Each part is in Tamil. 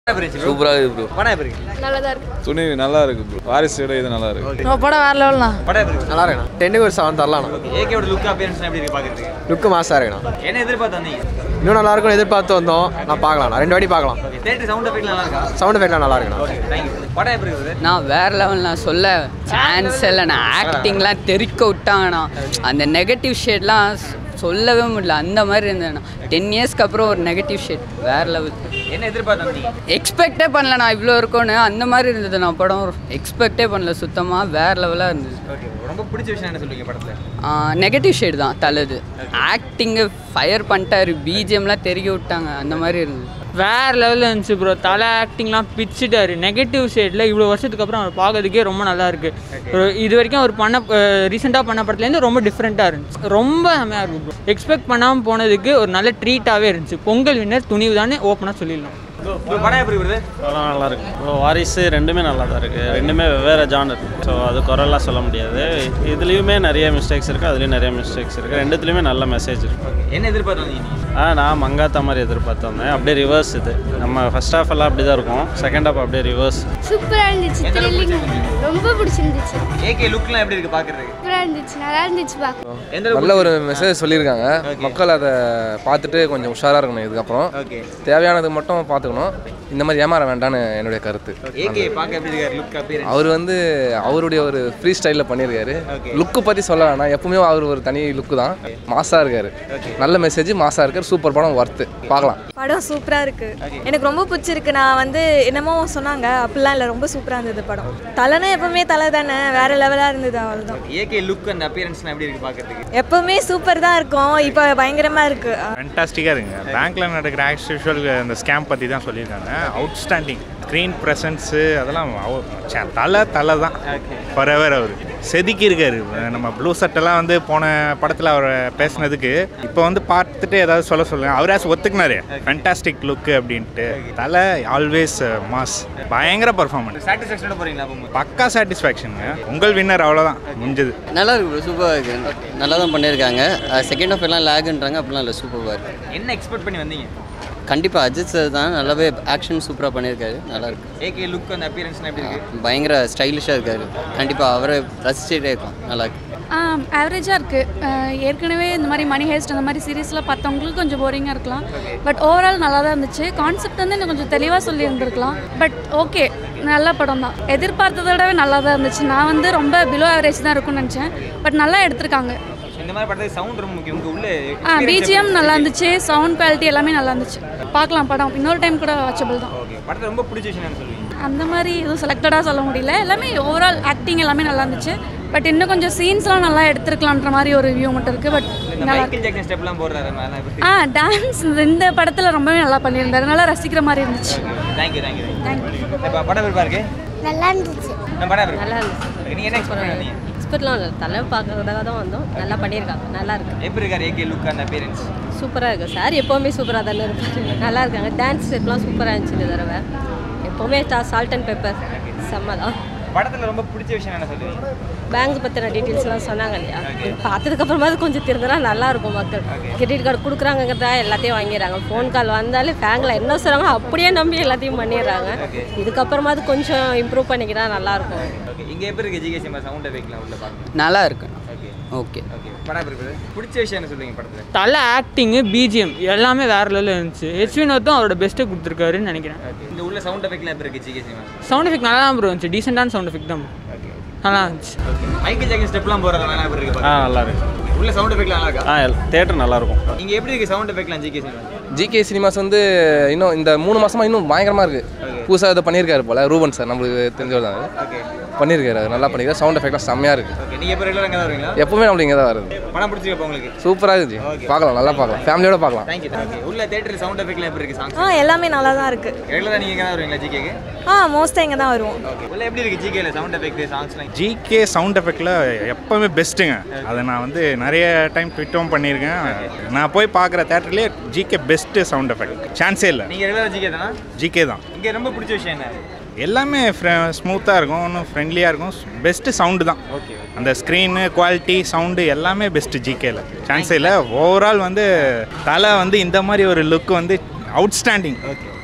சூப்பராக இருக்கு ப்ரோ படம் எப்படி இருக்கு நல்லதா இருக்கு துணி நல்லா இருக்கு ப்ரோ வாரிசு விட இது நல்லா இருக்கு நம்ம படம் வேற லெவல்ண்ணா படம் எப்படி இருக்கு நல்லா இருக்குண்ணா டென்னுக்கு ஒரு செவன் தரலாம்ண்ணா ஏகேவோட லுக் அப்பியரன்ஸ் எப்படி இருக்கு பாக்குறதுக்கு லுக்கு மாசாக இருக்குண்ணா என்ன எதிர்பார்த்து வந்தீங்க இன்னும் நல்லா இருக்கும்னு எதிர்பார்த்து வந்தோம் நான் பார்க்கலாம்ண்ணா ரெண்டு வாட்டி பார்க்கலாம் ஓகே தேட்டர் சவுண்ட் எஃபெக்ட் நல்லா இருக்கா சவுண்ட் எஃபெக்ட்லாம் நல்லா இருக்குண்ணா ஓகே தேங்க்யூ படம் எப்படி இருக்குது நான் வேற லெவல் நான் சொல்ல சான்ஸ் இல்லை நான் ஆக்டிங்லாம் தெறிக்க விட்டாங்கண்ணா அந்த நெகட்டிவ் ஷேட்லாம் சொல்லவே முடியல அந்த மாதிரி இருந்தேண்ணா டென் இயர்ஸ்க்கு அப்புறம் ஒரு நெகட்டிவ் ஷேட் வேற லெவல் என்ன எதிர்பார்த்து வந்தீங்க எக்ஸ்பெக்டே பண்ணல நான் இவ்வளோ இருக்கும்னு அந்த மாதிரி இருந்தது நான் படம் எக்ஸ்பெக்டே பண்ணல சுத்தமாக வேற லெவலாக இருந்தது ஓகே ரொம்ப பிடிச்ச விஷயம் என்ன சொல்லுவீங்க படத்துல நெகட்டிவ் ஷேட் தான் தலது ஆக்டிங்கு ஃபயர் பண்ணிட்டாரு பிஜிஎம்லாம் தெரிய விட்டாங்க அந்த மாதிரி இருந்தது வேற லெவலில் இருந்துச்சு ப்ரோ தலை ஆக்டிங்லாம் பிச்சுட்டாரு நெகட்டிவ் ஷேடில் இவ்வளோ வருஷத்துக்கு அப்புறம் அவர் பார்க்கறதுக்கே ரொம்ப நல்லா இருக்கு ஒரு இது வரைக்கும் அவர் பண்ண ரீசெண்டாக பண்ண படத்துலேருந்து ரொம்ப டிஃப்ரெண்ட்டாக இருந்துச்சு ரொம்ப செம்மையாக இருக்கு ப்ரோ எக்ஸ்பெக்ட் பண்ணாமல் போனதுக்கு ஒரு நல்ல ட்ரீட்டாகவே இருந்துச்சு பொங்கல் வின்னர் துணிவு தானே ஓப்பனாக சொல்லிடலாம் ப்ரோ படம் எப்படி இருக்குது படம் நல்லா இருக்கு இப்போ வாரிசு ரெண்டுமே நல்லா தான் இருக்கு ரெண்டுமே வெவ்வேறு ஜானர் ஸோ அது குரலாம் சொல்ல முடியாது இதுலேயுமே நிறைய மிஸ்டேக்ஸ் இருக்கு அதுலேயும் நிறைய மிஸ்டேக்ஸ் இருக்கு ரெண்டுத்துலேயுமே நல்ல மெசேஜ் இருக்கு என்ன எதிர்பார்த்து வந்தீங்க நீங்க? ஆ நான் மங்காத்தா மாதிரி எதிர்பார்த்து வந்தேன் அப்படியே ரிவர்ஸ் இது நம்ம ஃபர்ஸ்ட் ஹாஃப் எல்லாம் அப்படி தான் இருக்கும் செகண்ட் ஹாஃப் அப்படியே ரிவர்ஸ் சூப்பரா இருந்துச்சு எந்த அளவுக்கு த்ரில்லிங் ரொம்ப பிடிச்சிருந்துச்சு ஏகே லுக்லாம் எப்படி இருக்கு பாக்குறதுக்கு சூப்பரா இருந்துச்சு நல்லா இருந்துச்சு பார்க்க எந்த அளவுக்கு நல்ல ஒரு மெசேஜ் சொல்லியிருக்காங்க மக்கள் அதை பார்த்துட்டு கொஞ்சம் உஷாராக இருக்கணும் இதுக்கப்புறம் ஓகே தேவையானது மட்டும் பார்த்துக்கணும் இந்த மாதிரி ஏமாற வேண்டாம்னு என்னுடைய கருத்து ஏகே பார்க்க எப்படி இருக்காரு லுக் அப்பியரன்ஸ் அவர் வந்து அவருடைய ஒரு ஃப்ரீ ஸ்டைலில் பண்ணியிருக்காரு Okay. லுக்கு பற்றி சொல்ல வேணாம் எப்பவுமே அவர் ஒரு தனி லுக்கு தான் மாசாக இருக்காரு நல்ல மெசேஜ் மாசாக இருக்காரு சூப்பர் படம் ஒர்த்து பார்க்கலாம் படம் சூப்பராக இருக்கு எனக்கு ரொம்ப பிடிச்சிருக்கு நான் வந்து என்னமோ சொன்னாங்க அப்படிலாம் இல்லை ரொம்ப சூப்பராக இருந்தது படம் தலைனா எப்பவுமே தலை தானே வேற லெவலாக இருந்தது அவ்வளோதான் ஏகே லுக் அண்ட் அப்பியரன்ஸ்லாம் எப்படி இருக்கு பாக்குறதுக்கு எப்பவுமே சூப்பர் தான் இருக்கும் இப்போ பயங்கரமாக இருக்கு ஃபேண்டாஸ்டிக்காக இருக்குங்க பேங்க்கில் நடக்கிற ஆஸ் யூஷுவல் அந்த ஸ்கேம் பற்றி தான் சொல்லியிருக்காங்க அவுட்ஸ்டாண்டிங் ஸ்க்ரீன் ப்ரெசன்ஸு அதெல்லாம் அவ- ச்சே, தலை தலை தான் ஃபரெவர் அவர் செதுக்கி இருக்காரு நம்ம ப்ளூ சட்டெல்லாம் வந்து போன படத்தில் அவர் பேசுனதுக்கு இப்போ வந்து பார்த்துட்டு ஏதாவது சொல்ல சொல்லுங்க அவரே ஒத்துக்குனாரு ஃபேண்டாஸ்டிக் லுக்கு அப்படின்ட்டு தலை ஆல்வேஸ் மாஸ் பயங்கர பர்ஃபார்மன்ஸ் சாட்டிஸ்ஃபேக்ஷனோட போறீங்களா அப்போ பக்கா சாட்டிஸ்ஃபேக்ஷனுங்க உங்கள் வின்னர் அவ்வளோதான் முடிஞ்சது நல்லா இருக்கு ப்ரோ சூப்பராக இருக்கு நல்லா தான் பண்ணியிருக்காங்க செகண்ட் ஹாஃப் எல்லாம் லேகுன்றாங்க அப்படிலாம் இல்லை சூப்பராக இருக்கு என்ன எக்ஸ்பெக்ட் பண்ணி வந்தீங்க கண்டிப்பாக அஜித் சார் தான் நல்லாவே ஆக்ஷன் சூப்பராக பண்ணியிருக்காரு நல்லா இருக்கு ஏகே லுக் அண்ட் அப்பியரன்ஸ்லாம் எப்படி இருக்கு பயங்கர ஸ்டைலிஷாக இருக்காரு கண்டிப்பாக அவரை ரசிச்சுட்டே இருக்கலாம் நல்லா இருக்கு ஆவரேஜாக இருக்குது ஏற்கனவே இந்த மாதிரி மணி ஹேஸ்ட் அந்த மாதிரி சீரீஸில் பார்த்தவங்களுக்கு கொஞ்சம் போரிங்காக இருக்கலாம் பட் ஓவரால் நல்லா தான் இருந்துச்சு கான்செப்ட் வந்து இன்னும் கொஞ்சம் தெளிவாக சொல்லி இருந்திருக்கலாம் பட் ஓகே நல்ல படம் தான் எதிர்பார்த்ததை விடவே நல்லா தான் இருந்துச்சு நான் வந்து ரொம்ப பிலோ ஆவரேஜ் தான் இருக்கும்னு நினச்சேன் பட் நல்லா எடுத்திருக்காங்க இந்த மாதிரி படத்துக்கு சவுண்ட் ரொம்ப முக்கியம் உங்க உள்ள ஆ பிஜிஎம் நல்லா இருந்துச்சு சவுண்ட் குவாலிட்டி எல்லாமே நல்லா இருந்துச்சு பார்க்கலாம் படம் இன்னொரு டைம் கூட வாட்சபிள் தான் ஓகே படத்தை ரொம்ப பிடிச்ச விஷயம் என்ன சொல்லுவீங்க அந்த மாதிரி எதுவும் செலக்டடாக சொல்ல முடியல எல்லாமே ஓவரால் ஆக்டிங் எல்லாமே நல்லா இருந்துச்சு பட் இன்னும் கொஞ்சம் சீன்ஸ்லாம் நல்லா எடுத்துருக்கலான்ற மாதிரி ஒரு வியூ மட்டும் இருக்குது பட் இந்த நல்லா மைக்கேல் ஜாக்சன் ஸ்டெப்லாம் போடுறாரு மேலே ஆ டான்ஸ் இந்த படத்தில் ரொம்பவே நல்லா பண்ணியிருந்தாரு நல்லா ரசிக்கிற மாதிரி இருந்துச்சு தேங்க்யூ தேங்க்யூ தேங்க்யூ இப்போ படம் எப்படி இருக்கு நல்லா இருந்துச்சு நம்ம படம் எப்படி நல்லா இருக்கு இருந்துச்சு நீங்க என்ன எக்ஸ்பெக்ட் பண்ணி வந்தீங்க எக்ஸ்பர்ட்லாம் இல்லை தலை பார்க்கறதுக்காக தான் வந்தோம் நல்லா பண்ணியிருக்காங்க நல்லா இருக்கு எப்படி இருக்காரு ஏகே லுக் அண்ட் அப்பியரன்ஸ் சூப்பராக இருக்கு சார் எப்போவுமே சூப்பராக தானே இருப்பாரு நல்லா இருக்காங்க டான்ஸ் ஸ்டெப்லாம் சூப்பராக இருந்துச்சு இந்த தடவை எப்போவுமே சால்ட் அண்ட் பெப்பர் செம்ம தான் படத்துல ரொம்ப பிடிச்ச விஷயம் என்ன சொல்லுவீங்க பேங்க் பற்றின டீட்டெயில்ஸ்லாம் சொன்னாங்க இல்லையா பார்த்ததுக்கப்புறமா அது கொஞ்சம் தெரிஞ்சனா நல்லா இருக்கும் மக்கள் கிரெடிட் கார்டு கொடுக்குறாங்கிறதா எல்லாத்தையும் வாங்கிடுறாங்க ஃபோன் கால் வந்தாலே பேங்கில் என்ன சொல்கிறாங்க அப்படியே நம்பி எல்லாத்தையும் பண்ணிடுறாங்க இதுக்கப்புறமா அது கொஞ்சம் இம்ப்ரூவ் பண்ணிக்கிட்டா நல்லாயிருக்கும் ஓகே இங்க எப்படி இருக்கு ஜிகே சினிமா சவுண்ட் எஃபெக்ட்லாம் உள்ள பாருங்க நல்லா இருக்கு ஓகே ஓகே ஓகே படம் எப்படி இருக்குது பிடிச்ச விஷயம் என்ன சொல்லுவீங்க படத்துல தலை ஆக்டிங்கு பிஜிஎம் எல்லாமே வேற லெவலில் இருந்துச்சு ஹெச் வினோத்தும் அவரோட பெஸ்ட்டை கொடுத்துருக்காருன்னு நினைக்கிறேன் ஓகே இந்த உள்ள சவுண்ட் எஃபெக்ட்லாம் எப்படி இருக்கு ஜிகே சினிமா சவுண்ட் எஃபெக்ட் நல்லா தான் ப்ரோ இருந்துச்சு டீசெண்டான சவுண்ட் எஃபெக்ட் தான் நல்லா இருந்துச்சு ஓகே மைக்கேல் ஜாக்சன் ஸ்டெப்லாம் போடுறதுனால எப்படி இருக்கு ஆ பாருங்க. நல்லா இருக்கு உள்ள சவுண்ட் எஃபெக்ட்லாம் நல்லா இருக்கா ஆ தேட்டர் நல்லா இருக்கும் இங்க எப்படி இருக்கு சவுண்ட் எஃபெக்ட்லாம் ஜிகே சினிமா ஜிகே சினிமாஸ் வந்து இன்னும் இந்த மூணு மாசமா இன்னும் பயங்கரமாக இருக்குது புதுசாக இதை பண்ணியிருக்காரு போல ரூபன் சார் நம்மளுக்கு தெரிஞ்சவர் தான் ஓகே பண்ணியிருக்காரு அவர் நல்லா பண்ணியிருக்காரு சவுண்ட் எஃபெக்ட்லாம் செம்மையாக இருக்குது ஓகே நீங்க எப்போ ரெகுலராக எங்கே தான் வருவீங்களா எப்பவுமே நம்மளுக்கு இங்கே தான் வருது படம் பிடிச்சிருப்பா உங்களுக்கு சூப்பராக இருந்துச்சு பார்க்கலாம் நல்லா பார்க்கலாம் ஃபேமிலியோட பார்க்கலாம் தேங்க்யூ ஓகே உள்ள தேட்டர் சவுண்ட் எஃபெக்ட்லாம் எப்படி இருக்கு சாங்ஸ் ஆ எல்லாமே நல்லா தான் இருக்கு ரெகுலராக நீங்க எங்கே தான் வருவீங்களா ஜிகேக்கு ஆ மோஸ்ட்டாக இங்கே தான் வருவோம் ஓகே உள்ள எப்படி இருக்கு ஜிகேல சவுண்ட் எஃபெக்ட் சாங்ஸ்லாம் ஜிகே சவுண்ட் எஃபெக்டில் எப்போவுமே பெஸ்ட்டுங்க அதை நான் வந்து நிறைய டைம் ட்விட்டும் பண்ணியிருக்கேன் நான் போய் பார்க்குற தேட்டர்லேயே ஜிகே பெஸ்ட்டு சவுண்ட் எஃபெக்ட் சான்ஸே இல்லை நீங்க ரெகுலராக ஜிகே தானா ஜிகே தான் இங்க ரொம்ப பிடிச்ச விஷயம் என்ன எல்லாமே ஸ்மூத்தாக இருக்கும் இன்னும் ஃப்ரெண்ட்லியாக இருக்கும் பெஸ்ட்டு சவுண்டு தான் ஓகே அந்த ஸ்க்ரீனு குவாலிட்டி சவுண்டு எல்லாமே பெஸ்ட்டு ஜிகேல சான்ஸே இல்லை ஓவரால் வந்து தலை வந்து இந்த மாதிரி ஒரு லுக் வந்து அவுட்ஸ்டாண்டிங்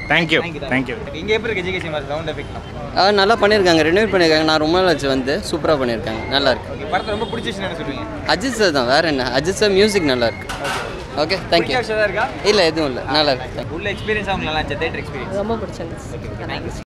தேங்க்யூ தேங்க்யூ இங்கே எப்படி இருக்கு ஜிகே சினிமா சவுண்ட் எஃபெக்ட் ஆ நல்லா பண்ணியிருக்காங்க ரெனியூட் பண்ணியிருக்காங்க நான் ரொம்ப நாள் ஆச்சு வந்து சூப்பராக பண்ணியிருக்காங்க நல்லா இருக்கு ஓகே படத்தை ரொம்ப பிடிச்ச விஷயம் என்ன சொல்லுவீங்க அஜித் சார் தான் வேற என்ன அஜித் சார் மியூசிக் நல்லா இருக்கு ஓகே தேங்க்யூ பிடிச்ச விஷயம் தான் இருக்கா இல்லை எதுவும் இல்லை நல்லா இருக்கு உள்ள எக்ஸ்பீரியன்ஸ் அவங்க நல்லா இருந்துச்சு தேட்டர் எக்ஸ்பீரியன்ஸ் ரொம்ப பிடிச்சிருந்துச்சு தேங்க்யூ